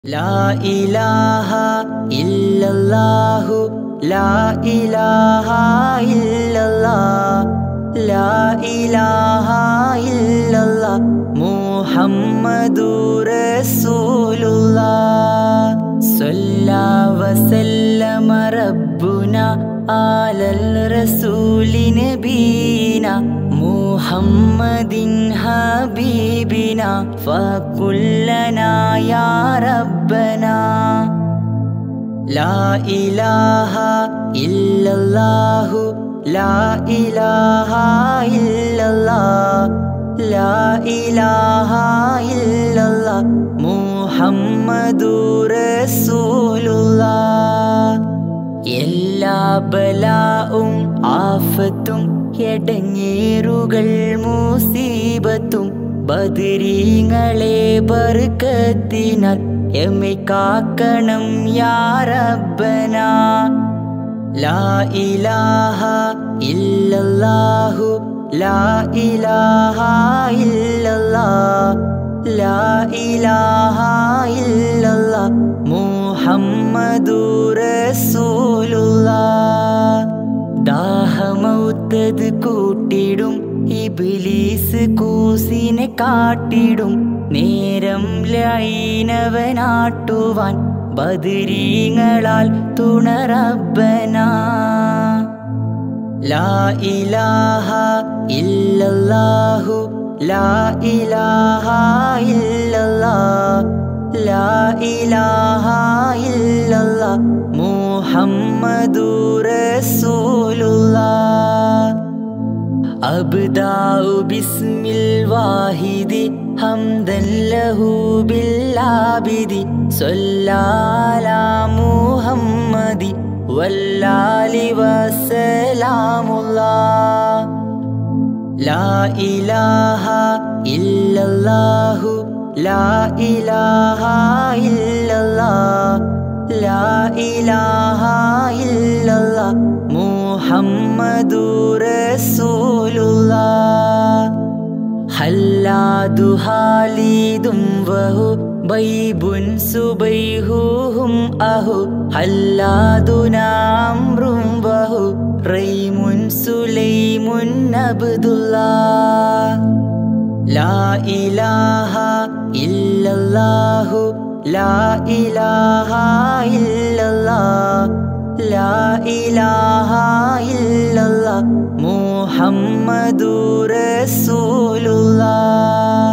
ലാ ഇലാഹ ഇല്ലല്ലാഹു ലാ ഇലാഹ ഇല്ലല്ലാഹ് ലാ ഇലാഹ ഇല്ലല്ലാഹ് മുഹമ്മദുർ റസൂലുള്ളാഹ് സ്വല്ലാ വസല്ലമ റബ്ബുന ആലൽ റസൂലി നബീന മുഹമ്മദിൻ ഹബീബിന ഫകുല്ലനാ യാ റബ്ബനാ ലാ ഇലാഹ ഇല്ലല്ലാഹു ലാ ഇലാഹ ഇല്ലല്ലാഹ് ലാ ഇലാഹ ഇല്ലല്ലാഹ് മുഹമ്മദുർ റസൂലുള്ളാഹ് എല്ലാ ബലാവും ആഫത്തും എടങ്ങേറുകൾ മുസീബത്തും ബദരീങ്ങളെ ബർക്കത്തിനാൽ എമ്മെ കാക്കണം യാ റബ്ബന ലാ ഇലാഹ ഇല്ലല്ലാഹു ലാ ഇലാഹ ഇല്ലല്ലാഹ് ലാ ഇലാഹ ഇല്ലല്ലാഹ് മുഹമ്മദുർ റസൂലുള്ളാഹ് ദാഹമൗത്തത് കൂട്ടിടും ഇബിലീസ് കൂസിനെ കാട്ടിടും നേരം ലൈനവനാട്ടുവാൻ ബദരീങ്ങളാൽ തുണറബന ലാ ഇലാഹ ഇല്ലല്ലാഹു ലാ ഇലാഹ ഇല്ലല്ലാഹ് ലാ ഇലാഹ ഇല്ലല്ലാഹ് മുഹമ്മദുർ റസൂലുള്ളാഹ് أبدأ باسم الواحد حمدا له بالعابد صلى على محمد والآل وسلام الله لا إله إلا الله لا إله إلا الله لا إله إلا الله محمد رسول الله حلاد خالد وهو بيب سبيههم أهو حلادنا أمر وهو ريم سليم عبد الله لا إله إلا الله لا إله إلا الله لا إله إلا الله محمد رسول الله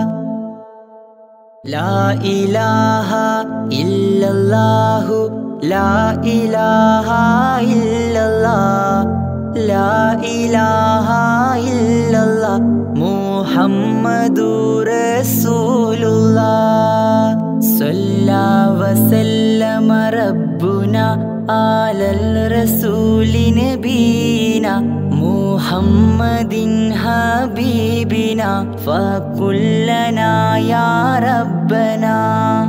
لا إله إلا الله لا إله إلا الله لا إله إلا الله محمد رسول الله صلى وسلم ربنا على الرسول نبينا محمد حبيبنا فكلنا يا ربنا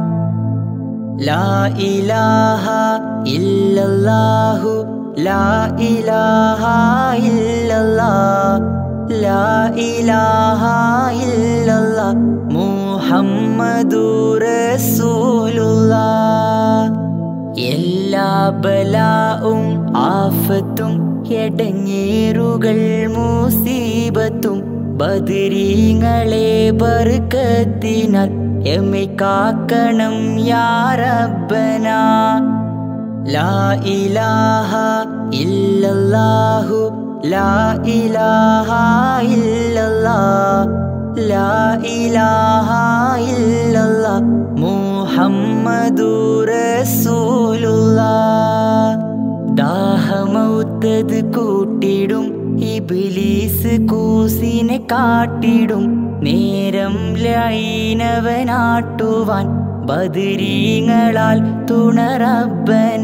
لا إله إلا الله لا إله إلا الله لا إله إلا الله محمد رسول الله എല്ലാ ബലാവും ആഫത്തും എടങ്ങേറുകൾ മുസീബത്തും ബദരീങ്ങളെ ബർക്കത്തിനാൽ എമ്മെ കാക്കണം യാ റബ്ബന ലാ ഇലാഹ ഇല്ലല്ലാഹു ലാ ഇലാഹ ഇല്ലല്ലാഹ് ലാ ഇലാഹ ഇല്ലല്ലാഹ് മുഹമ്മദുർ റസൂലുള്ളാഹ് ദാഹമൗത്തത് കൂട്ടിടും ഇബിലീസ് കൂസിനെ കാട്ടിടും നേരം ലൈനവനാട്ടുവാൻ ബദരീങ്ങളാൽ തുണറബന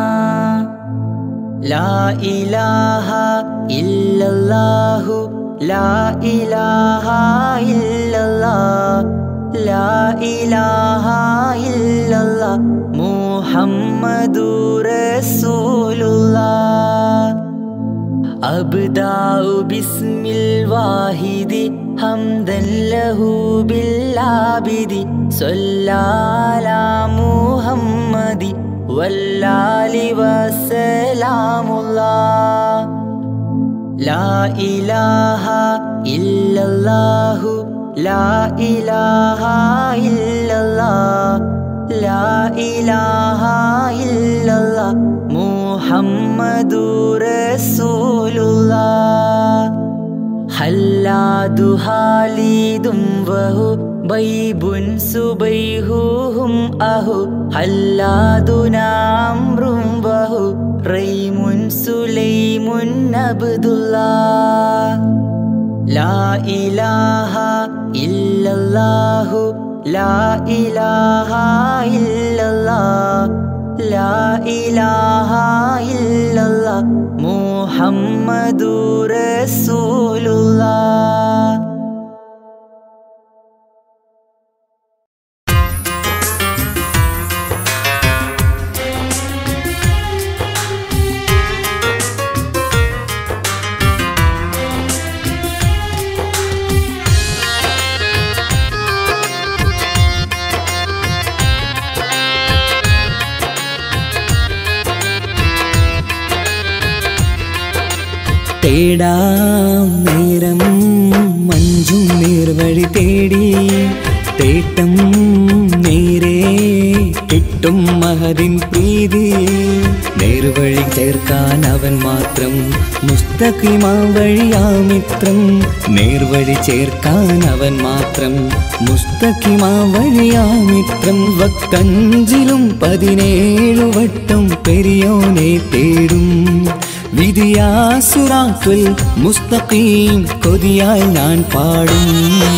ലാ ഇലാഹ ഇല്ലല്ലാഹു ലാ ഇലാഹ ഇല്ലല്ലാഹ് ലാ ഇലാഹ ഇല്ലല്ലാഹ് മുഹമ്മദുർ റസൂലുള്ളാഹ് أبدأ باسم الواحد حمدا له بالعابد صلى على محمد والآل وسلام الله لا إله إلا الله لا إله إلا الله لا إله إلا الله محمد رسول الله حلاد خالد وهو بيب سبيههم أهو حلادنا أمر وهو ريم سليم عبد الله لا إله إلا الله لا إله إلا الله لا إله إلا الله محمد رسول الله തേടാം നേരം മഞ്ചും നേർവഴി തേടി തേട്ടം നേരെ കിട്ടും മഹതിൻ പ്രീതി നേർവഴി ചേർക്കാൻ അവൻ മാത്രം മുസ്തഖിമാ വഴിയാമിത്രം നേർവഴി ചേർക്കാൻ അവൻ മാത്രം മുസ്തഖിമാ വഴിയാമിത്രം വക്കഞ്ചിലും പതിനേഴു വട്ടം പെരിയോനെ തേടും വിധിയാസുറാത്തുൽ മുസ്തഖീം കൊതിയാൽ ഞാൻ പാടും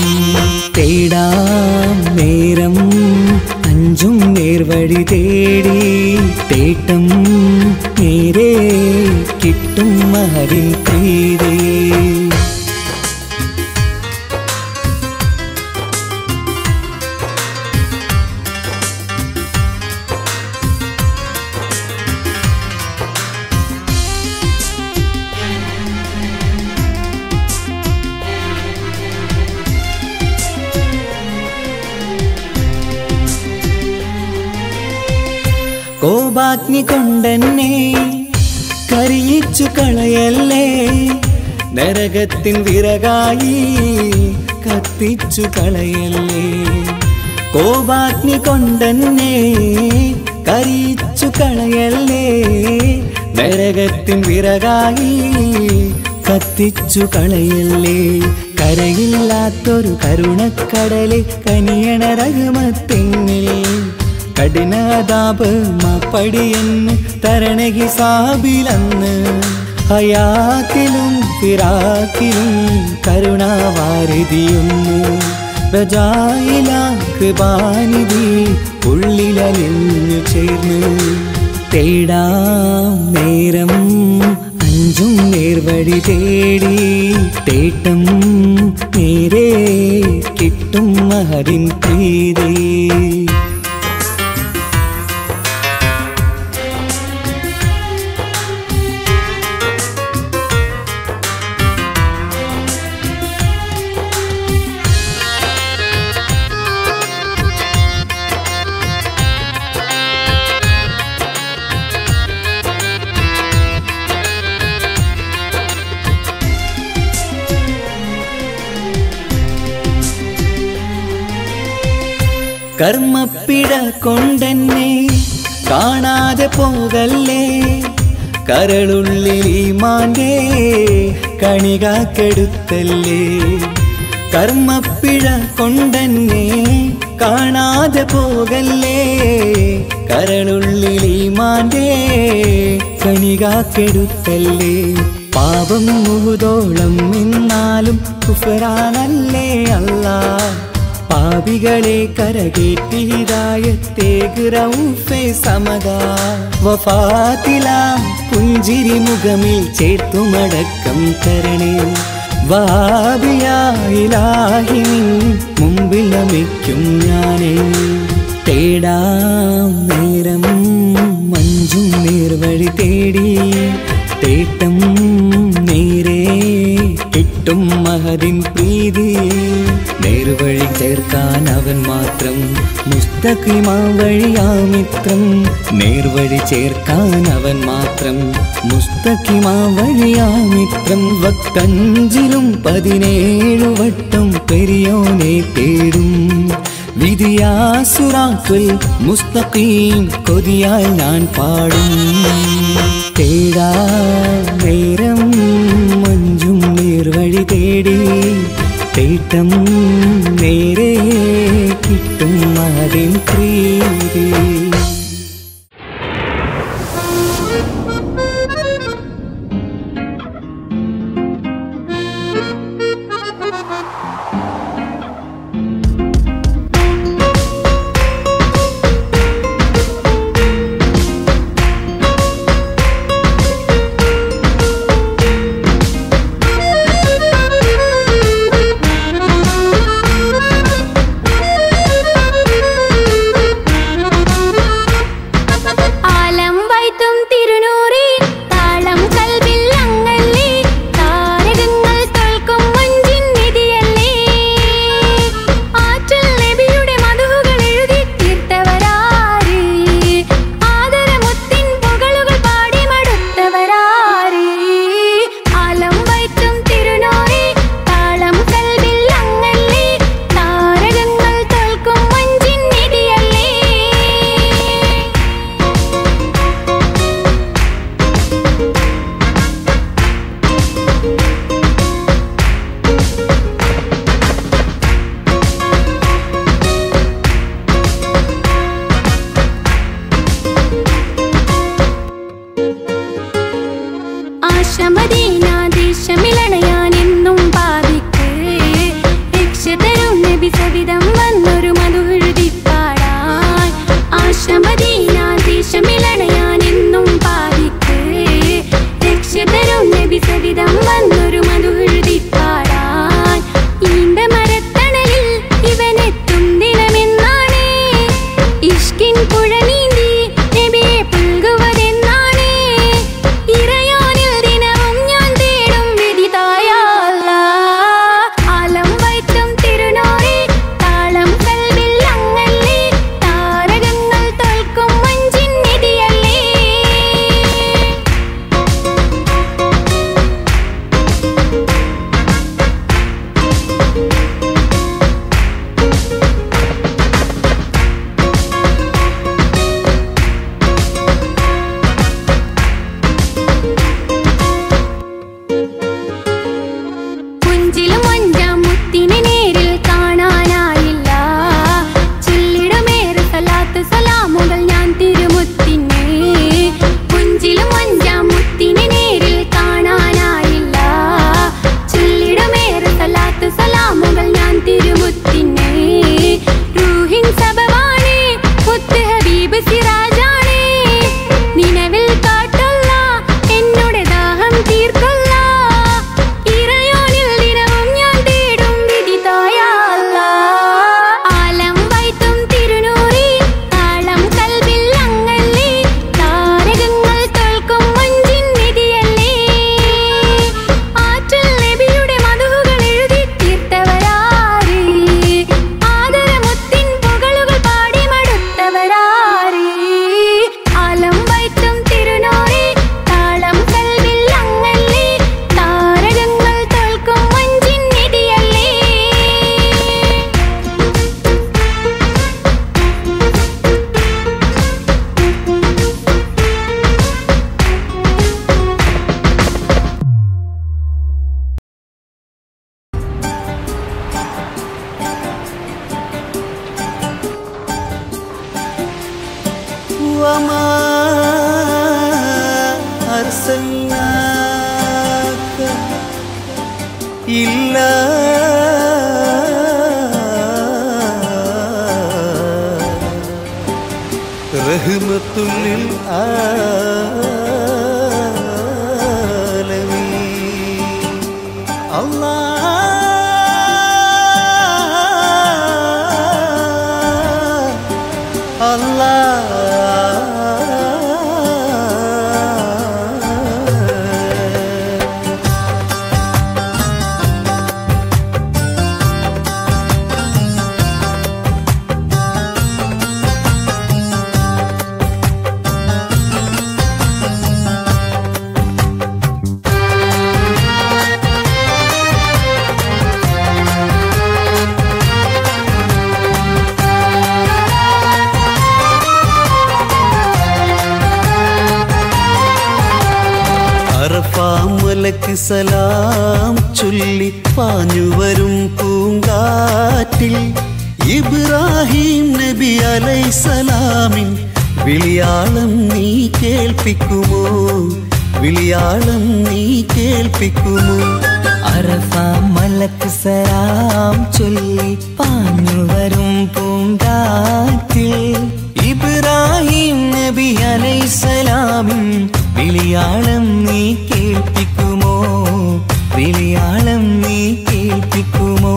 തേടാം നേരം അഞ്ചും നേർവഴി തേടി തേട്ടം നേരെ കിട്ടും മഹരിൻ പ്രീതി കോപാഗ്നി കൊണ്ടെന്നെ കരിയിച്ചു കളയല്ലേ നരകത്തിൻ വിറകായി കത്തിച്ചു കളയല്ലേ കോപാഗ്നി കൊണ്ടെന്നെ കരിയിച്ചു കളയല്ലേ നരകത്തിൻ വിറകായി കത്തിച്ചു കളയല്ലേ കരയില്ലാത്തൊരു കരുണക്കടലെ കനിയണ രഘുമത്തെങ്ങിൽ കഠിനതാപ് മപ്പടിയെന്ന് തരണ ഹിസാബിലന്ന് ഹയാത്തിലും ഫിറാക്കിലും കരുണാവാരിതിയൊന്ന് പ്രജായില കൃപാനിധി ഉള്ളിലലിഞ്ഞു ചേർന്ന് തേടാം നേരം അഞ്ചും നേർവഴി തേടി തേട്ടം നേരെ കിട്ടും മഹരിൻ പ്രീതി കർമ്മപ്പിട കൊണ്ടെന്നെ കാണാതെ പോകല്ലേ കരളുള്ളിൽ മാന്റെ കണികാക്കെടുത്തല്ലേ കർമ്മപ്പിഴ കൊണ്ടെന്നെ കാണാതെ പോകല്ലേ കരളുള്ളിൽ മാന്റെ കണികാക്കെടുത്തല്ലേ പാപം മുഹുതോളം നിന്നാലും കുഫറാനല്ലേ അല്ലാ പാപികളെ കരകേറ്റി ഹിദായത്തേക്ക് റൗഫെ സമതാ വഫാത്തിലാം പുഞ്ചിരി മുഖമിൽ ചേർത്തുമടക്കം തരണേ വാബിയായിലാഹി മുമ്പിൽ നമിക്കും ഞാനേ തേടാം നേരം മഞ്ചും നേർവഴി തേടി തേട്ടം നേരെ മുസ്തഖിമാ വഴിയാമിത്രം നേർവഴി ചേർക്കാൻ അവൻ മാത്രം മുസ്തഖിമാ വഴിയാമിത്രം വക്കഞ്ചിലും പതിനേഴു വട്ടം പെരിയോനെ തേടും വിധിയാസുറാക്കുൽ മുസ്തഖീം കൊതിയാൽ ഞാൻ പാടും തേടാ നേരം മഞ്ചും നേർവഴി തേടി തേട്ടം നേരെ കിട്ടും അതിൻ പ്രീതി ആലം വൈത്തും തിരുനൂറി താളം കൽവിൽ അങ്ങല്ലേ താരകങ്ങൾ തോൽക്കും മഞ്ചിൻ നിധിയല്ലേ ആറ്റൽ നബിയുടെ മധുകൾ എഴുതി തീർത്തവരാര് ആദരമുത്തിൻ പുകളുകൾ പാടി മടുത്തവരാര് ആലം വൈത്തും തിരുനൂറി താളം കൽവിൽ അങ്ങല്ലേ താരകങ്ങൾ തോൽക്കും മഞ്ചിൻ നിധിയല്ലേ ആശമദീനാദേശമിളണയാൻ എന്നും പാതിക്ക് രക്ഷതരും നബി സവിധം വന്നൊരു മധുഹൃതി പാടാൻ ആശമദീനാദേശമിളണയാൻ എന്നും പാതിക്ക് രക്ഷതരും നബി സവിധം വന്നൊരു മധുഹൃതി പാടാൻ ഈണ്ട മരത്തണലിൽ ഇവനെത്തും ദിനമെന്നാണ് ഇഷ്കിൻ പുഴ നീന്തി നബിയെ പുൽകുവതെന്നാണ് ഇറയോനിൽ ദിനവും ഞാൻ തേടും വിധിതായ ആലം വൈത്തും തിരുനോറി താളം കൽവിൽ അങ്ങല്ലേ താരകങ്ങൾ തോൽക്കും മഞ്ചിൻ നിധിയല്ലേ പുഞ്ചിലും അഞ്ചാം മുത്തിനെ നേരിൽ കാണാനായില്ല ചൊല്ലിടമേറെ സലാത്ത് സലാമുകൾ ഞാൻ തിരുമുത്തിനെ പുഞ്ചിലും അഞ്ചാം മുത്തിനെ നേരിൽ കാണാനായില്ല ചൊല്ലിടമേറെ സലാത്ത് സലാമുകൾ ഞാൻ തിരുമുത്തിനെ റൂഹിൻ സബവാണ് മുത്ത് ഹബീബ് സിറാജാണ് നിലവിൽ കാട്ടല്ല എന്നോട് ദാഹം തീർക്കല്ല ഇറയോനിൽ ദിനവും ഞാൻ തേടും വിധിതായ ആലം വൈത്തും തിരുനൂറി താളം കൽവിൽ അങ്ങല്ലേ താരകങ്ങൾ തോൽക്കും മഞ്ചിൻ നിധിയല്ലേ ആറ്റൽ നബിയുടെ മധുകൾ എഴുതി തീർത്തവരാര് ആദരമുത്തിൻ പുകളുകൾ പാടി മടുത്തവരാര് ആലം വൈത്തും തിരുനോറി താളം കൽവിൽ അങ്ങല്ലേ താരകങ്ങൾ തോൽക്കും മഞ്ചിൻ നിധിയല്ലേ وما أرسلناك إلا رحمة للعالمين الله الله മലക്ക് സലാം ചൊല്ലി പാഞ്ഞു വരും പൂങ്കാറ്റിൽ ഇബ്രാഹിം നബി അലൈസലാമിൻ വിളിയാളം നീ കേൾപ്പിക്കുമോ വിളിയാളം നീ കേൾപ്പിക്കുമോ അറഫ മലക്ക് സലാം ചൊല്ലി പാഞ്ഞു വരും പൂങ്കാറ്റിൽ ഇബ്രാഹിം നബി അലൈസലാമിൻ വിളിയാളം നീ കേൾപ്പിക്കുമോ വിളിയാളം നീ കേൾപ്പിക്കുമോ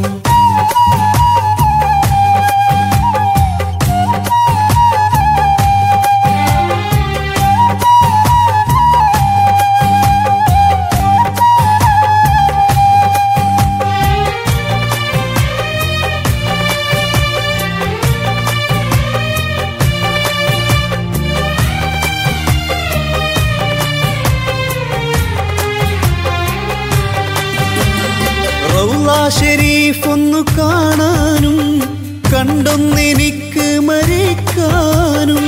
റൗള ഷെരീഫ് ഒന്ന് കാണാനും കണ്ടൊന്നെനിക്ക് മരിക്കാനും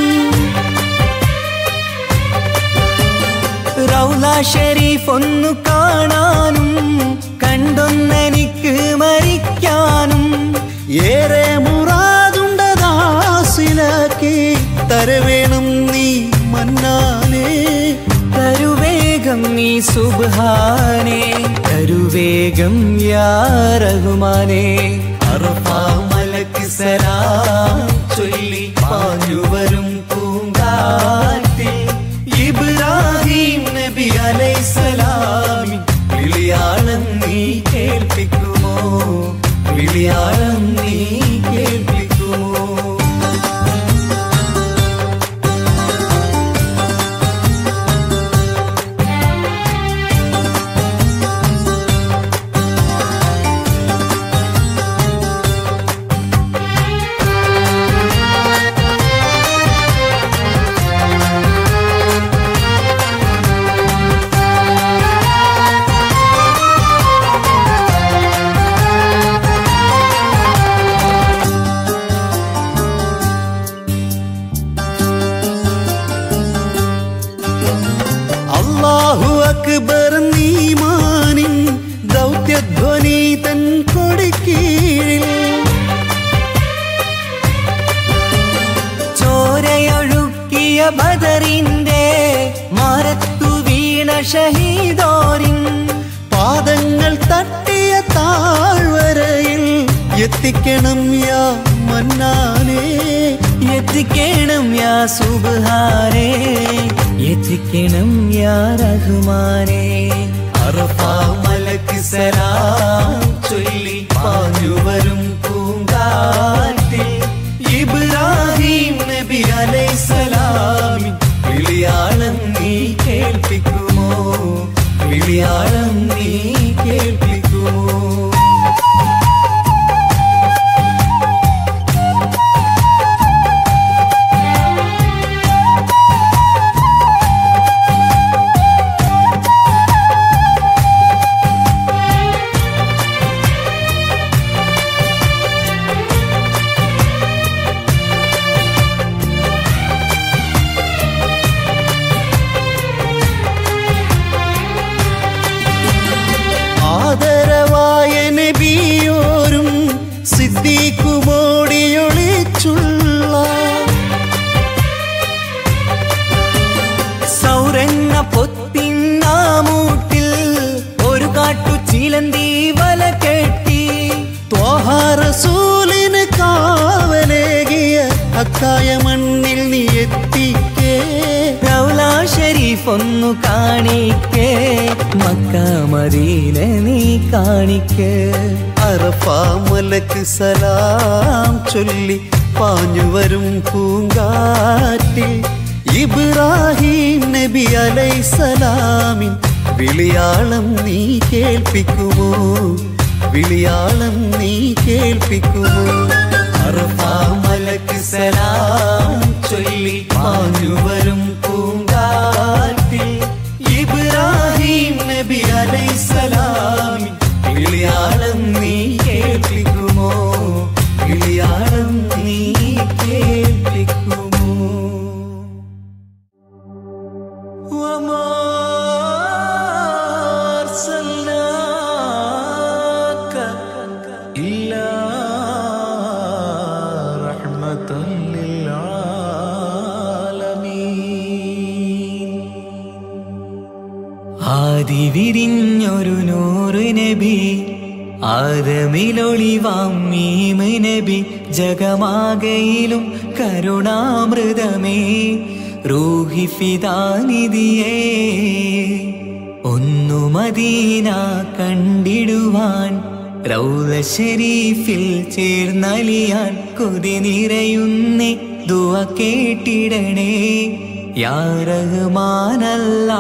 റൗല ഷരീഫ് ഒന്നു കാണാനും കണ്ടൊന്നെനിക്ക് മരിക്കാനും ഏറെ മുറാതുണ്ടദാസിലാക്കി തരവേണം നീ മന്നാനേ തരുവേഗം നീ സുബ്ഹാനെ തരുവേഗം യാ റഹ്മാനെ അറഫ മലക്ക് സലാം ചൊല്ലി പാഞ്ഞു വരും പൂങ്കാറ്റിൽ ഇബ്രാഹിം നബി അലൈസലാമി വിളിയാളം നീ കേൾപ്പിക്കുമോ വിളിയാളം നീ കേൾപ്പിക്കുമോ അല്ലാഹു അക്ബർ നീമാനിൻ ദൗത്യധ്വനി തൻ കൊടിക്കീഴിൽ ചോരയൊഴുക്കിയ ബദറിന്റെ മാരത്തു വീണ ഷഹീദോരിൻ പാദങ്ങൾ തട്ടിയ താഴ്വരയിൽ എത്തിക്കണം യാ മന്നാനേ എത്തിക്കണം യാ സുബ്ഹാനെ എത്തിക്കണം യാ റഹ്മാനെ അറഫ മലക്ക് സലാം ചൊല്ലി പാഞ്ഞു വരും പൂങ്കാറ്റിൽ ഇബ്രാഹിം നബി അലൈസലാമിൻ വിളിയാളം നീ കേൾപ്പിക്കുമോ വിളിയാളം നീ കേൾപ്പിക്കുമോ ആദരവായ നബിയോരും സിദ്ദീഖുമോടിയൊളിച്ചുള്ള സൗരന്ന പൊത്തിന്നാമൂട്ടിൽ ഒരു കാട്ടു ചിലന്തി വല കെട്ടി ത്വാഹാറസൂലിന് കാവലേകിയ അക്കായ മണ്ണിൽ നീ എത്തിക്കേ റൗല ഷരീഫ് ഒന്നു കാണിക്കേ മക്ക മദീന നീ കാണിക്കേ അറഫ മലക്ക് സലാം ചൊല്ലി പാഞ്ഞു വരും പൂങ്കാറ്റിൽ ഇബ്രാഹിം നബി അലൈസലാമിൻ വിളിയാളം നീ കേൾപ്പിക്കുമോ വിളിയാളം നീ കേൾപ്പിക്കുമോ അറഫ മലക്ക് സലാം ചൊല്ലി പാഞ്ഞു വരും പൂങ്കാറ്റിൽ ഇബ്രാഹിം നബി അലൈസലാമിൻ വിളിയാളം നീ കേൾപ്പിക്കുമോ വിളിയാളം നീ കേൾപ്പിക്കുമോ وما ആദി വിരിഞ്ഞൊരു നൂറ് നബി ആദമിലൊളിവാം മീമ് നബി ജഗമാകയിലും കരുണാമൃതമേ റൂഹി ഫിദാനിധിയേ ഒന്നു മദീന കണ്ടിടുവാൻ റൗല ഷരീഫിൽ ചേർന്നലിയാൻ കൊതി നിറയുന്നേ ദുവ കേട്ടിടണേ യാ റഹ്മാനല്ല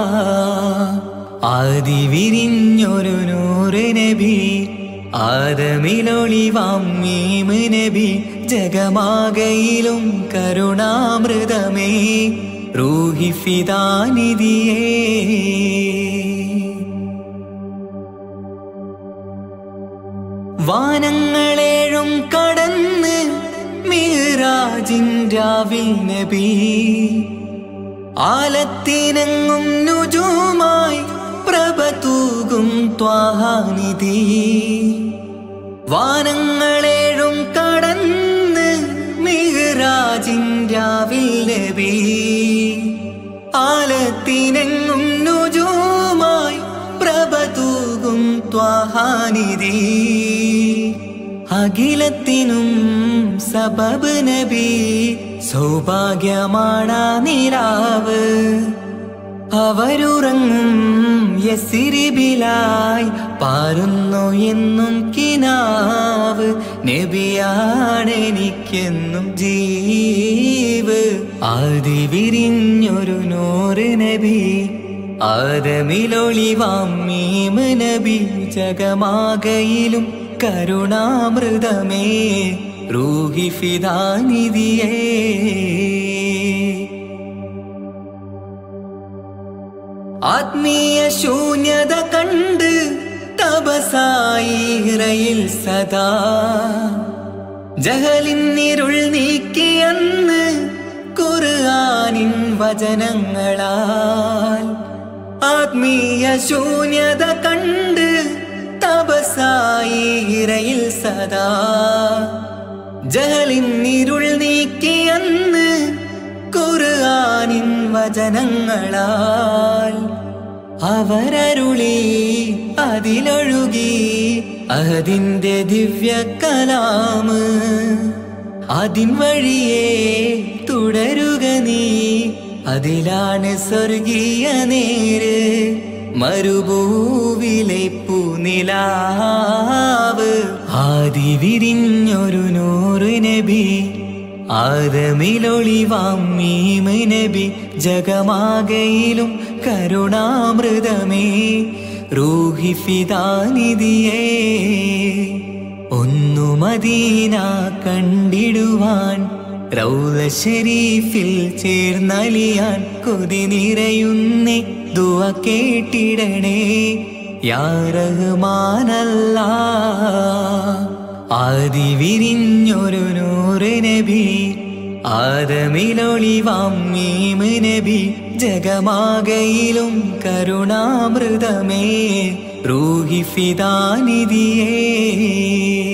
ആദി വിരിഞ്ഞൊരു നൂറ് നബി ആദമിലൊളിവാം മീമ് നബി ജഗമാകയിലും കരുണാമൃതമേ റൂഹി ഫിദാനിധിയേ വാനങ്ങളേഴും കടന്ന് മീറാജിൻരാവിൽ നബി ആലത്തിനങ്ങും നുജുമായി പ്രഭ തൂകും ത്വാഹാനിധി വാനങ്ങളേഴും കടന്ന് മിഹ്റാജിൻരാവിൽ നബി ആലത്തിനെങ്ങും നുജുമായി പ്രഭ തൂകും ത്വാഹാനിധി അഖിലത്തിനും സബബ് നബി സൗഭാഗ്യമാണാ നിലാവ് അവരുറങ്ങും യസിരിബിലായി പാരുന്നു എന്നും കിനാവ് നബിയാണെനിക്കെന്നും ജീവ് ആദി വിരിഞ്ഞൊരു നൂറ് നബി ആദമിലൊളിവാം മീമ് നബി ജഗമാകയിലും കരുണാമൃതമേ റൂഹി ഫിദാനിധിയേ ആത്മീയ ശൂന്യത കണ്ട് തപസായിറയിൽ സദാ ജഹലിന്നിരുൾ നീക്കിയെന്ന് ഖുർആനിൻ വചനങ്ങളാൽ ആത്മീയ ശൂന്യത കണ്ട് തപസായിറയിൽ സദാ ജഹലിന്നിരുൾ നീക്കിയെന്ന് ഖുർആനിൻ വചനങ്ങളാൽ അവരരുളി അതിലൊഴുകി അതിന്റെ ദിവ്യ കലാമ് അതിൻ വഴിയേ തുടരുക നീ അതിലാണ് സ്വർഗീയ നേര് മരുഭൂവിലെ പൂനിലാവ് ആദി വിരിഞ്ഞൊരു നൂറ് നബി ആദമിലൊളിവാം മീമ് നബി ജഗമാകയിലും കരുണാമൃതമേ റൂഹി ഫിദാനിധിയേ ഒന്നു മദീന കണ്ടിടുവാൻ റൗല ഷരീഫിൽ ചേർന്നലിയാൻ കൊതി നിറയുന്നേ ദുവ കേട്ടിടണേ യാ റഹ്മാനല്ലാ ആദി വിരിഞ്ഞൊരു നൂറ് നബി ആദമിലൊളിവാം മീമ് നബി ജഗമാകയിലും കരുണാമൃതമേ റൂഹി ഫിദാനിധിയേ